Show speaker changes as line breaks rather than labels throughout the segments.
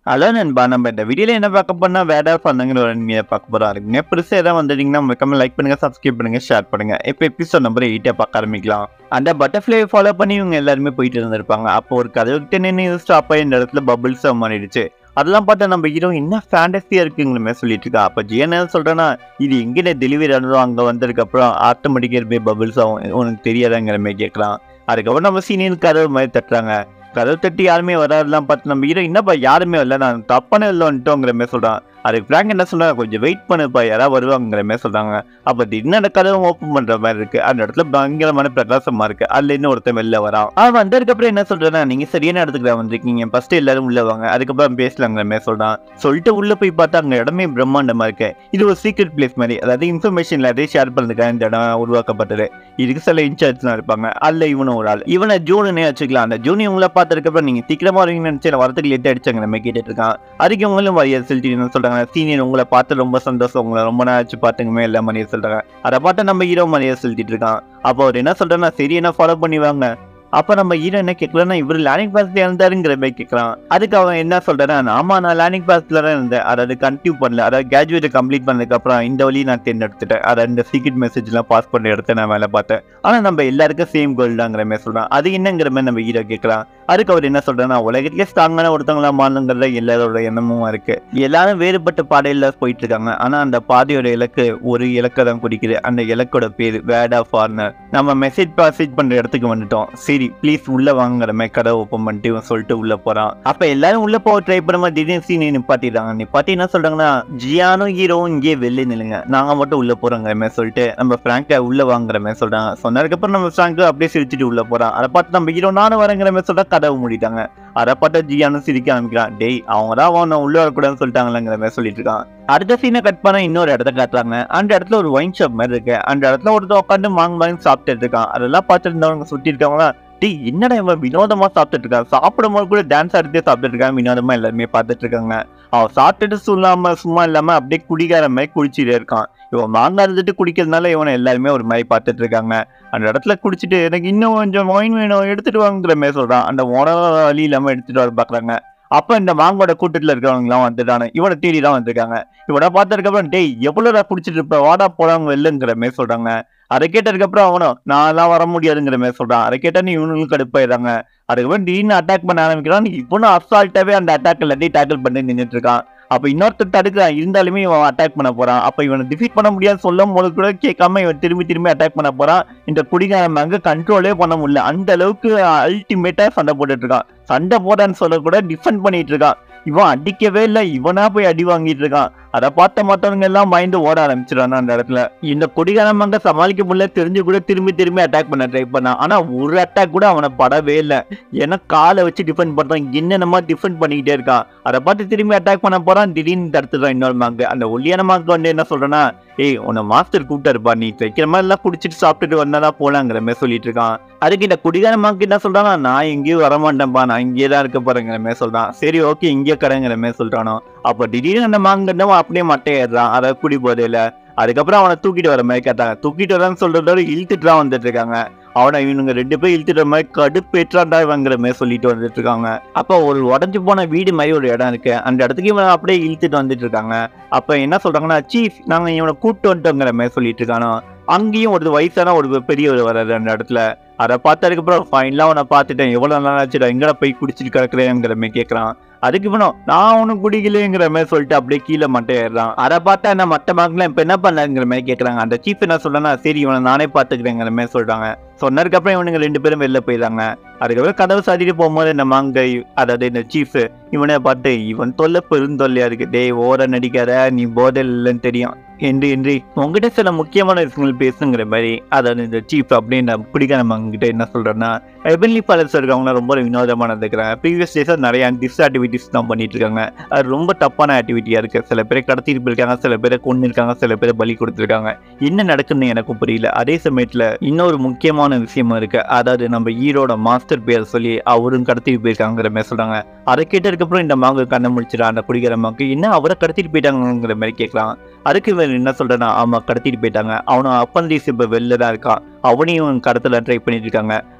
hello நண்பா நம்ம இந்த வீடியோல என்ன பார்க்க போனா வேற பண்ணங்கிற ஒரு அனிமையை பார்க்க போறோம் இருக்குங்க பெருசாக ஏதாவது வந்துட்டீங்கன்னா மறக்காம லைக் பண்ணுங்க சப்ஸ்கிரைப் பண்ணுங்க ஷேர் பண்ணுங்க இப்போ எபிசோட் நம்பர் எயிட்டை பார்க்க ஆரம்பிக்கலாம் அந்த பட்டர்ஃப்ளை ஃபாலோ பண்ணி இவங்க எல்லாருமே போயிட்டு இருந்திருப்பாங்க அப்போ ஒரு கதவுக்கிட்ட நின்று ஸ்டாப் ஆகி இந்த இடத்துல பபிள்ஸ் மாறிடுச்சு அதெல்லாம் பார்த்தா நம்ம ஹீரோ என்ன ஃபேண்டஸியா இருக்குங்கிற மாதிரி சொல்லிட்டு இருக்கா அப்போ ஜிஎன் என்ன சொல்றேன்னா இது எங்கே டெலிவரி ஆனதோ அங்கே வந்ததுக்கு அப்புறம் ஆட்டோமேட்டிக்காக போய் பபிள்ஸ் ஆகும் உனக்கு தெரியாதாங்கிற மாதிரி கேட்கலாம் அதுக்கப்புறம் நம்ம சீனியர் கதவு மாதிரி தட்டுறாங்க கதவு தட்டி யாருமே வராதெல்லாம் பார்த்து நம்ம ஹீரோ என்னப்பா யாருமே வரல நான் தப்பான இல்லை வந்துட்டோங்கிற மாதிரி சொல்றான் அதுக்கு ஃப்ராங்க் என்ன சொல்றாங்க கொஞ்சம் வெயிட் பண்ணுப்பா யாராவது வருவாங்கிற மாதிரி சொல்றாங்க அப்போ திடீர்னு அந்த கதவை ஓப்பன் பண்ற மாதிரி இருக்கு அந்த இடத்துல பயங்கரமான பிரகாசமா இருக்கு அதுல இன்னும் ஒருத்தன் வெளில வரான் அவன் வந்ததுக்கு அப்புறம் என்ன சொல்றேன்னா நீங்க சரியான இடத்துக்கு தான் வந்திருக்கீங்க ஃபர்ஸ்ட் எல்லாரும் உள்ள வாங்க அதுக்கப்புறம் பேசலாங்கிற மாதிரி சொல்றான் சொல்லிட்டு உள்ள போய் பார்த்தா அங்க இடமே பிரம்மாண்டமா இருக்கு இது ஒரு சீக்ரெட் பிளேஸ் மாதிரி அதாவது இன்ஃபர்மேஷன் எல்லாத்தையும் ஷேர் பண்ணுறதுக்காக இந்த இடம் உருவாக்கப்பட்டது இதுக்கு சில இன்சார்ஜ்லாம் இருப்பாங்க அதுல இவனும் ஒரு ஆள் இவனை ஜூனே வச்சுக்கலாம் அந்த ஜூனி உங்களை பார்த்ததுக்கு அப்புறம் நீங்க சீக்கிரமா வருவீங்கன்னு நினைச்சு நான் வரதுக்கு லேட் ஆயிடுச்சாங்க நம்ம கேட்டுட்டு இருக்கான் அதுக்கு இவங்களும் வரைய சொல்லிட்டு சொல்றாங்க சீனியர் உங்களை பார்த்து ரொம்ப சந்தோஷம் உங்களை ரொம்ப நாள் ஆச்சு பார்த்துங்கமே எல்லா மணியை சொல்றாங்க அதை பார்த்து நம்ம ஹீரோ மணியை சொல்லிட்டு இருக்கான் அப்போ அவர் என்ன சொல்றேன்னா சரி என்ன ஃபாலோ பண்ணி வாங்க அப்ப நம்ம ஹீரோ என்ன கேட்கலன்னா இவர் லேர்னிங் பாஸ்ல இருந்தாருங்கிற மாதிரி கேட்கறான் அதுக்கு அவன் என்ன சொல்றான் ஆமா நான் லேர்னிங் பாஸ்ல தான் இருந்தேன் அதை கண்டினியூ பண்ணல அதாவது கிராஜுவேட் கம்ப்ளீட் பண்ணதுக்கு அப்புறம் இந்த வழி நான் தேர்ந்தெடுத்துட்டேன் அதை இந்த சீக்ரெட் மெசேஜ் எல்லாம் பாஸ் பண்ண இடத்த நான் வேலை பார்த்தேன் ஆனா நம்ம எல்லாருக்கும் சேம் கோல் தாங்கிற மாதிரி சொல்றான் அது என்னங்கிற மாதிரி நம்ம ஹீரோ கேட்கறான் அதுக்கு அவர் என்ன சொல்றாருன்னா உலகத்திலே ஸ்ட்ராங்கான ஒருத்தவங்களா மாறணுங்கிறத எல்லாரோட எண்ணமும் இருக்கு எல்லாரும் வேறுபட்ட பாதையில போயிட்டு இருக்காங்க ஆனா அந்த பாதையோட இலக்கு ஒரு இலக்கை தான் குறிக்குது அந்த இலக்கோட பேர் வேர்ட் ஆஃப் ஃபார்னர் நம்ம மெசேஜ் பாசேஜ் பண்ற இடத்துக்கு வந்துட்டோம் சரி ப்ளீஸ் உள்ள வாங்குற மாதிரி கதை ஓப்பன் பண்ணிட்டு இவன் சொல்லிட்டு உள்ள போறான் அப்ப எல்லாரும் உள்ள போக ட்ரை பண்ண திடீர்னு சீன் நிப்பாட்டிடுறாங்க நிப்பாட்டி என்ன சொல்றாங்கன்னா ஜியானும் ஹீரோவும் இங்கே வெளியே நில்லுங்க நாங்க மட்டும் உள்ள போறோங்கிற மாதிரி சொல்லிட்டு நம்ம ஃப்ராங்கை உள்ள வாங்குற மாதிரி சொல்றாங்க சொன்னதுக்கு அப்புறம் நம்ம ஃப்ராங்க் அப்படியே சிரிச்சுட்டு உள்ள போறான் அதை பார்த்து நம்ம ஹீரோ நானும் வரங்கிற மாதிரி சொல்றா கதவு மூடிட்டாங்க அதை பார்த்து ஜியானும் சிரிக்க ஆரம்பிக்கிறான் டேய் அவங்க தான் அவன் உள்ள வரக்கூடாதுன்னு சொல்லிட்டாங்களேங்கிற மாதிரி சொல்லிட்டு இருக்கான் அடுத்த சீனை கட் பண்ண இன்னொரு இடத்த காட்டுறாங்க அந்த இடத்துல ஒரு ஒயின் ஷாப் மாதிரி இருக்கு அந்த இடத்துல ஒருத்தர் உட்காந்து மாங்க மாங்க சாப்பிட்டுட்டு இருக்கான் அதெல்லாம் பார்த்துட்டு இருந்தவங்க சுத்தி இருக்காங்களா டேய் என்னடா இவன் வினோதமா சாப்பிட்டுட்டு இருக்கான் சாப்பிடும் போது கூட டான்ஸ் ஆடிட்டே சாப்பிட்டுட்டு இருக்கான் வினோதமா எல்லாருமே பார்த்துட்டு இருக்காங்க அவன் சாப்பிட்டுட்டு சொல்லாம சும்மா இல்லாம அப்படியே குடிக்கார மாதிரி குடிச்சிட்டே இருக்கான் இவன் மாங்காய் இருந்துட்டு குடிக்கிறதுனால இவனை எல்லாருமே ஒரு மாதிரி பார்த்துட்டு இருக்காங்க அந்த இடத்துல குடிச்சிட்டு எனக்கு இன்னும் கொஞ்சம் ஒயின் வேணும் எடுத்துட்டு வாங்குற மாதிரி சொல்றான் அந்த உணவு வழி இல்லாம எடுத்துட்டு வர பாக்குறாங்க அப்ப இந்த மாங்கோட கூட்டத்துல இருக்கிறவங்க எல்லாம் வந்துட்டானு இவனை தேடி தான் வந்திருக்காங்க இவனை பார்த்ததுக்கு அப்புறம் டேய் எவ்வளவுடா குடிச்சிட்டு இருப்ப வாடா போறாங்க வெள்ளுங்கிற மாதிரி சொல்றாங்க அதை கேட்டதுக்கு அப்புறம் அவனும் நான் எல்லாம் வர முடியாதுங்கிற மாதிரி சொல்றான் அதை கேட்டா நீ இவனுக்கு கடுப்பாயிடுறாங்க அதுக்கப்புறம் திடீர்னு அட்டாக் பண்ண ஆரம்பிக்கிறான் இவனும் அசால்ட்டாவே அந்த அட்டாக் எல்லாத்தையும் டேக்கிள் பண்ணி நின்றுட்டு இருக்கான் அப்ப இன்னொருத்தர் தடுக்கிறான் இருந்தாலுமே இவன் அட்டாக் பண்ண போறான் அப்ப இவனை டிஃபீட் பண்ண முடியாது சொல்லும் போது கூட கேட்காம இவன் திரும்பி திரும்பி அட்டாக் பண்ண போறான் இந்த குடிகாரன் அங்க கண்ட்ரோலே பண்ண முடியல அந்த அளவுக்கு அல்டிமேட்டா சண்டை போட்டுட்டு இருக்கான் சண்டை போடான்னு சொல்ல கூட டிஃபெண்ட் பண்ணிட்டு இருக்கான் இவன் அடிக்கவே இல்லை இவனா போய் அடி வாங்கிட்டு இருக்கான் அதை பார்த்த மற்றவங்க எல்லாம் பயந்து ஓட ஆரம்பிச்சிடான் அந்த இடத்துல இந்த குடிகாரன் அங்க சமாளிக்க முடியல தெரிஞ்சு கூட திரும்பி திரும்பி அட்டாக் பண்ண ட்ரை பண்ணான் ஆனா ஒரு அட்டாக் கூட அவனை படவே இல்லை ஏன்னா காலை வச்சு டிஃபெண்ட் பண்றான் என்னென்னமா டிஃபெண்ட் பண்ணிக்கிட்டே இருக்கான் அதை பார்த்து திரும்பி அட்டாக் பண்ண போறான் திடீர்னு தடுத்துறான் இன்னொரு மாங்கு அந்த ஒல்லியான மாங்கு வந்து என்ன சொல்றேன்னா ஏய் உன்னை மாஸ்டர் கூப்பிட்டாருப்பா நீ தைக்கிற மாதிரி எல்லாம் குடிச்சிட்டு சாப்பிட்டுட்டு வந்தாதான் போலாங்கிற மாதிரி சொல்லிட்டு இருக்கான் அதுக்கு இந்த குடிகார மாங்கு என்ன சொல்றானா நான் எங்கேயும் வரமாட்டேன்ப்பா நான் இங்கேயே தான் இருக்க போறேங்கிற மாதிரி சொல்றான் சரி ஓகே இங்கே கடைங்கிற மாதிரி சொல்றானோ அப்போ திடீர்னு அந்த மாங்கன்னவன் அப்படியே மட்டையிடுறான் அதை குடி போதையில அதுக்கப்புறம் அவனை தூக்கிட்டு வர மாதிரி கேட்டாங்க தூக்கிட்டு வரேன்னு சொல்றதோட இழுத்துட்டு தான் வந்துட்டு இருக்காங்க அவனை இவனுங்க ரெண்டு பேரும் இழுத்துட்டு வர மாதிரி கடுப்பேற்றாண்டா இவங்கிற மாதிரி சொல்லிட்டு வந்துட்டு இருக்காங்க அப்போ ஒரு உடஞ்சு போன வீடு மாதிரி ஒரு இடம் இருக்கு அந்த இடத்துக்கு இவனை அப்படியே இழுத்துட்டு வந்துட்டு இருக்காங்க அப்ப என்ன சொல்றாங்கன்னா சீஃப் நாங்க இவனை கூப்பிட்டு வந்துட்டோங்கிற மாதிரி சொல்லிட்டு இருக்கானோ அங்கேயும் ஒரு வயசான ஒரு பெரியவர் வர்றாரு அந்த இடத்துல அதை பார்த்ததுக்கு அப்புறம் ஃபைனலாக அவனை பார்த்துட்டேன் எவ்வளோ நாள் ஆச்சுடா எங்கடா போய் குடிச்சிட்டு கிடக்குறேங்கிற மாதிரி கேட்குறான் அதுக்கு இவனும் நான் ஒன்றும் குடிக்கலைங்கிற மாதிரி சொல்லிட்டு அப்படியே கீழே மட்டும் ஏறுறான் அதை பார்த்தா என்ன மற்ற மார்க்லாம் இப்போ என்ன பண்ணலாங்கிற மாதிரி கேட்குறாங்க அந்த சீஃப் என்ன சொல்றேன்னா சரி இவனை நானே பார்த்துக்கிறேங்கிற மாதிரி சொல்றாங்க சொன்னதுக்கப்புறம் இவனுங்க ரெண்டு பேரும் வெளில போயிடுறாங்க அதுக்கப்புறம் கதவு சாத்திட்டு போகும்போது இந்த மாங்கை அதாவது இந்த சீஃப் இவனை பார்த்து இவன் தொல்லை பெருந்தொல்லையா இருக்கு டேய் ஓர நடிக்காத நீ போதையில் இல்லைன்னு தெரியும் என்று என்று உங்ககிட்ட சில முக்கியமான விஷயங்கள் பேசுங்கிற மாதிரி அதாவது இந்த சீஃப் அப்படின்னு பிடிக்காத கிட்ட என்ன சொல்றேன்னா ஹெவன்லி ஃபாலர்ஸ் இருக்கவங்க ரொம்ப வினோதமான இருக்கிறாங்க ப்ரீவியஸ் டேஸாக நிறைய டிஸ் ஆக்டிவிட்டிஸ் தான் பண்ணிட்டு இருக்காங்க அது ரொம்ப தப்பான ஆக்டிவிட்டியா இருக்கு சில பேரை கடத்திட்டு போயிருக்காங்க சில பேரை கொண்டு இருக்காங்க சில பேரை பலி கொடுத்துருக்காங்க என்ன நடக்குன்னு எனக்கும் புரியல அதே சமயத்துல இன்னொரு முக்கியமான விஷயமும் இருக்கு அதாவது நம்ம ஈரோட மாஸ்டர் பேர் சொல்லி அவரும் கடத்திட்டு போயிருக்காங்கிற மாதிரி சொல்றாங்க அதை கேட்டதுக்கு அப்புறம் இந்த மாங்க கண்ணை முடிச்சிடா அந்த குடிக்கிற மாக்கு என்ன அவரை கடத்திட்டு போயிட்டாங்கிற மாதிரி கேட்கலாம் அதுக்கு இவன் என்ன சொல்றேன்னா ஆமா கடத்திட்டு போயிட்டாங்க அவனும் அப்பந்திஸ் இப்ப வெளில தான் இருக்கான் அவனையும் கடத்தல ட்ரை பண்ணிட்டு இருக்காங்க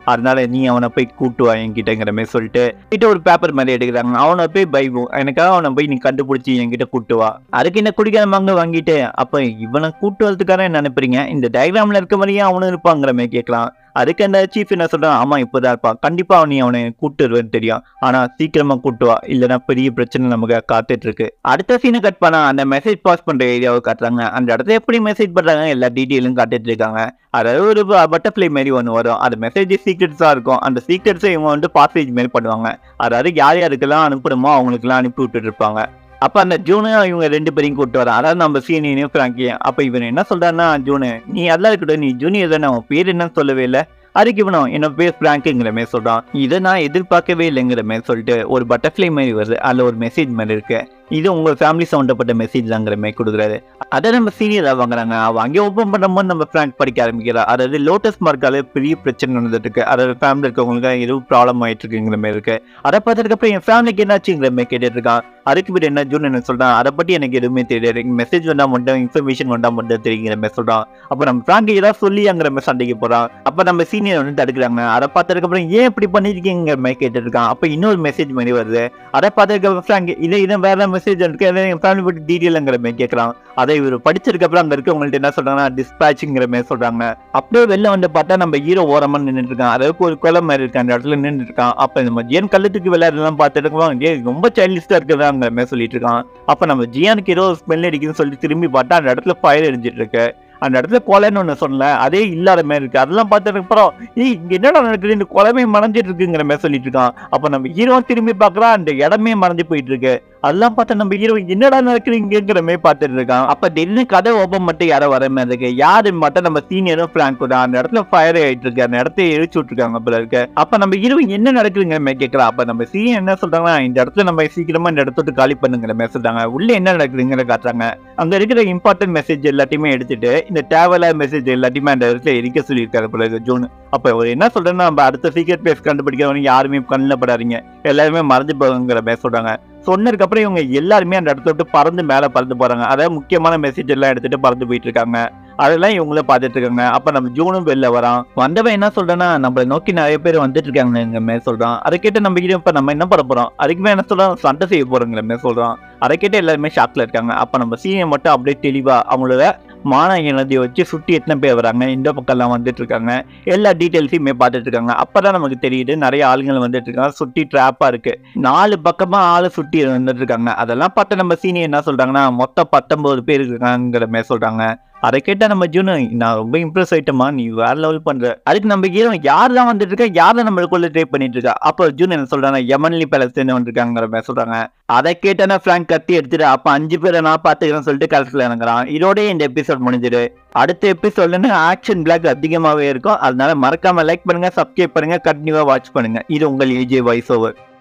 அதனால நீ அவனை போய் கூட்டு வா என்கிட்டங்கிற மாதிரி சொல்லிட்டு கிட்ட ஒரு பேப்பர் மாதிரி எடுக்கிறாங்க அவனை போய் பைபு எனக்காக அவனை போய் நீ கண்டுபிடிச்சி என்கிட்ட கூட்டு வா அதுக்கு என்ன குடிக்காத மங்க வாங்கிட்டு அப்ப இவனை கூட்டு வரதுக்காக என்ன நினைப்பீங்க இந்த டயக்ராம்ல இருக்க மாதிரியே அவனும் இருப்பாங்கிற மாதிரி கேட்கலாம் அதுக்கு அந்த சீஃப் என்ன சொல்றான் ஆமா இப்பதான் இருப்பான் கண்டிப்பா நீ அவனை கூட்டு வருவேன்னு தெரியும் ஆனா சீக்கிரமா கூட்டு வா இல்லைன்னா பெரிய பிரச்சனை நமக்கு காத்துட்டு இருக்கு அடுத்த சீனை கட் பண்ணா அந்த மெசேஜ் பாஸ் பண்ற ஏரியாவை காட்டுறாங்க அந்த இடத்துல எப்படி மெசேஜ் பண்றாங்க எல்லா டீட்டெயிலும் காட்டிட்டு இருக்காங்க அதாவது ஒரு பட்டர்ஃப்ளை மாதிரி ஒன்று வரும் அது மெசேஜ் சீக்ரெட்ஸாக இருக்கும் அந்த சீக்ரெட்ஸை இவங்க வந்து பாசேஜ் மாதிரி பண்ணுவாங்க அதாவது யார் யாருக்கெல்லாம் அனுப்பணுமோ அவங்களுக்குலாம் அனுப்பி விட்டுட்டு இருப்பாங்க அப்போ அந்த ஜூனு இவங்க ரெண்டு பேரையும் கூப்பிட்டு வரான் அதாவது நம்ம சீனியனையும் ஃப்ராங்கியும் அப்போ இவன் என்ன சொல்றாருன்னா ஜூனு நீ அதெல்லாம் இருக்கட்டும் நீ ஜூனியர் தானே அவன் பேர் என்னன்னு சொல்லவே இல்லை அதுக்கு இவனும் என்ன பேர் ஃப்ராங்க்குங்கிற மாதிரி சொல்றான் இதை நான் எதிர்பார்க்கவே இல்லைங்கிற மாதிரி சொல்லிட்டு ஒரு பட்டர்ஃப்ளை மாதிரி வருது அதில் ஒரு மெசேஜ் மாதிரி இருக்கு இது உங்க ஃபேமிலி சம்மந்தப்பட்ட மெசேஜ் தாங்கிற மாதிரி கொடுக்குறாரு அதை நம்ம சீனியராக வாங்குறாங்க அவன் அங்கே ஓப்பன் பண்ணும்போது நம்ம ஃப்ராங்க் படிக்க ஆரம்பிக்கிறா அதாவது லோட்டஸ் மார்க்கால பெரிய பிரச்சனை நடந்துட்டு இருக்கு அதாவது ஃபேமிலி இருக்கவங்களுக்கு ஏதோ ப்ராப்ளம் ஆயிட்டு இருக்குங்கிற மாதிரி இருக்கு அதை பார்த்ததுக்கு அப்புறம் என் ஃபேமிலிக்கு என்னாச்சுங்கிற மாதிரி கேட்டுட்டு இருக்கான் அதுக்கு பேர் என்ன ஜூன் என்ன சொல்றான் அதை பத்தி எனக்கு எதுவுமே தெரியாது மெசேஜ் வந்தா மட்டும் இன்ஃபர்மேஷன் வந்தா மட்டும் தெரியுங்கிற மாதிரி சொல்றான் அப்ப நம்ம ஃப்ராங்க் ஏதாவது சொல்லியாங்கிற மாதிரி சண்டைக்கு போறான் அப்ப நம்ம சீனியர் வந்து தடுக்கிறாங்க அதை பார்த்ததுக்கு அப்புறம் ஏன் இப்படி பண்ணிருக்கீங்கிற மாதிரி கேட்டுட்டு இருக்கான் அப்ப இன்னொரு மெசேஜ் மாதிரி வருது அதை பார்த்ததுக்கு அப்புறம் ஃப்ராங்க் இதை இதை வேற மெசேஜ் இருக்கு அதை என் ஃபேமிலி பத்தி டீட்டெயிலுங்கிற மாதிரி கேட்கறான் அதை இவர் படிச்சதுக்கு அப்புறம் அங்க இருக்கவங்கள்ட்ட என்ன சொல்றாங்கன்னா டிஸ்பேச்சுங்கிற மாதிரி சொல்றாங்க அப்படியே வெளில வந்து பார்த்தா நம்ம ஹீரோ ஓரமா நின்றுட்டு இருக்கான் அதாவது ஒரு குளம் மாதிரி இருக்கு அந்த இடத்துல நின்றுட்டு இருக்கான் அப்ப நம்ம ஜியன் கள்ளத்துக்கு விளையாடுறதெல்லாம் பார்த்துட்டு ஏ ரொம்ப சைல்டிஸ்டா இருக்குதாங்கிற மாதிரி சொல்லிட்டு இருக்கான் அப்ப நம்ம ஜியானுக்கு ஏதோ ஸ்மெல் அடிக்குதுன்னு சொல்லிட்டு திரும்பி பார்த்தா அந்த இடத்துல ஃபயர் எரிஞ்சிட்டு இருக்கு அந்த இடத்துல கொலைன்னு ஒன்று சொன்னல அதே இல்லாத மாதிரி இருக்கு அதெல்லாம் பார்த்ததுக்கு அப்புறம் ஏய் இங்க என்னடா நடக்குது இந்த கொலைமே மறைஞ்சிட்டு இருக்குங்கிற மாதிரி சொல்லிட்டு இருக்கான் அப்ப நம்ம ஹீரோ திரும்பி பார்க்கறா அந்த இடமே மறைஞ்சு போயிட்டு இருக்கு அதெல்லாம் பார்த்தா நம்ம ஹீரோ என்னடா நடக்குதுங்கிற மாதிரி பார்த்துட்டு இருக்கான் அப்ப திடீர்னு கதை ஓப்பன் மட்டும் யாரோ வர மாதிரி இருக்கு யாரு மட்டும் நம்ம சீனியரும் பிராங்க் தான் அந்த இடத்துல ஃபயர் ஆயிட்டு இருக்கு அந்த இடத்த எரிச்சு விட்டுருக்காங்க போல இருக்கு அப்ப நம்ம ஹீரோ என்ன நடக்குதுங்கிற மாதிரி கேட்கலாம் அப்ப நம்ம சீனியர் என்ன சொல்றாங்கன்னா இந்த இடத்துல நம்ம சீக்கிரமா இந்த இடத்த விட்டு காலி பண்ணுங்கிற மாதிரி சொல்றாங்க உள்ள என்ன நடக்குதுங்கிற காட்டுறாங்க அங்க இருக்கிற இம்பார்ட்டன்ட் மெசேஜ் எல்லாத்தையுமே எடுத்துட்டு இந்த தேவையில்லாத மெசேஜ் எல்லாத்தையுமே அந்த இடத்துல எரிக்க சொல்லியிருக்காரு போல இருக்கு ஜூன் அப்ப அவர் என்ன சொல்றேன்னா நம்ம அடுத்த சீக்கிரம் பேஸ் கண்டுபிடிக்கிறவங்க யாருமே கண்ணில் படாதீங்க எல்லாருமே மறைஞ்சு போங்கிற மாதிரி சொல்றாங்க சொன்னதுக்கு அப்புறம் இவங்க எல்லாருமே அந்த இடத்த விட்டு பறந்து மேல பறந்து போறாங்க அதாவது முக்கியமான மெசேஜ் எல்லாம் எடுத்துட்டு பறந்து போயிட்டு இருக்காங்க அதெல்லாம் இவங்கள பார்த்துட்டு இருக்காங்க அப்ப நம்ம ஜூனும் வெளில வரான் வந்தவன் என்ன சொல்றான்னா நம்மளை நோக்கி நிறைய பேர் வந்துட்டு இருக்காங்க மாதிரி சொல்றான் அதை கேட்டு நம்ம கிட்ட இப்ப நம்ம என்ன பண்ண போறோம் அதுக்குமே என்ன சொல்றான் சண்டை செய்ய போறோங்கிற மாதிரி சொல்றான் அதை கேட்டு எல்லாருமே ஷாக்ல இருக்காங்க அப்ப நம்ம சீனியர் மட்டும் அப்படியே தெளிவா அவங்களோட மான எனர்ஜியை வச்சு சுற்றி எத்தனை பேர் வராங்க இந்த பக்கம்லாம் வந்துட்டு இருக்காங்க எல்லா டீட்டெயில்ஸையுமே பார்த்துட்டு இருக்காங்க அப்பதான் நமக்கு தெரியுது நிறைய ஆளுங்கள் வந்துட்டு இருக்காங்க சுற்றி ட்ராப்பா இருக்கு நாலு பக்கமா ஆளை சுற்றி வந்துட்டு இருக்காங்க அதெல்லாம் பார்த்து நம்ம சீனியர் என்ன சொல்றாங்கன்னா மொத்தம் பத்தொன்பது பேர் இருக்காங்கிற மாதிரி சொல்றாங்க அதை கேட்டா நம்ம ஜூனு நான் ரொம்ப இம்ப்ரெஸ் ஆயிட்டமா நீ வேற லெவல் பண்ற அதுக்கு நம்ம ஹீரோ யார் தான் வந்துட்டு இருக்கா யார் தான் நம்மளுக்குள்ள ட்ரை பண்ணிட்டு இருக்கா அப்போ ஜூன் என்ன சொல்றாங்க யமன்லி பேலஸ் வந்துருக்காங்கிற மாதிரி சொல்றாங்க அதை கேட்டனா ஃப்ராங்க் கத்தி எடுத்துட்டு அப்ப அஞ்சு பேரை நான் பாத்துக்கிறேன்னு சொல்லிட்டு கலத்துல இறங்குறான் இதோடய இந்த எபிசோட் முடிஞ்சிடு அடுத்த எபிசோட்ல ஆக்ஷன் பிளாக் அதிகமாவே இருக்கும் அதனால மறக்காம லைக் பண்ணுங்க சப்ஸ்கிரைப் பண்ணுங்க கண்டினியூவா வாட்ச் பண்ணுங்க இது உங்கள் ஏஜே வாய்ஸ் ஓவர்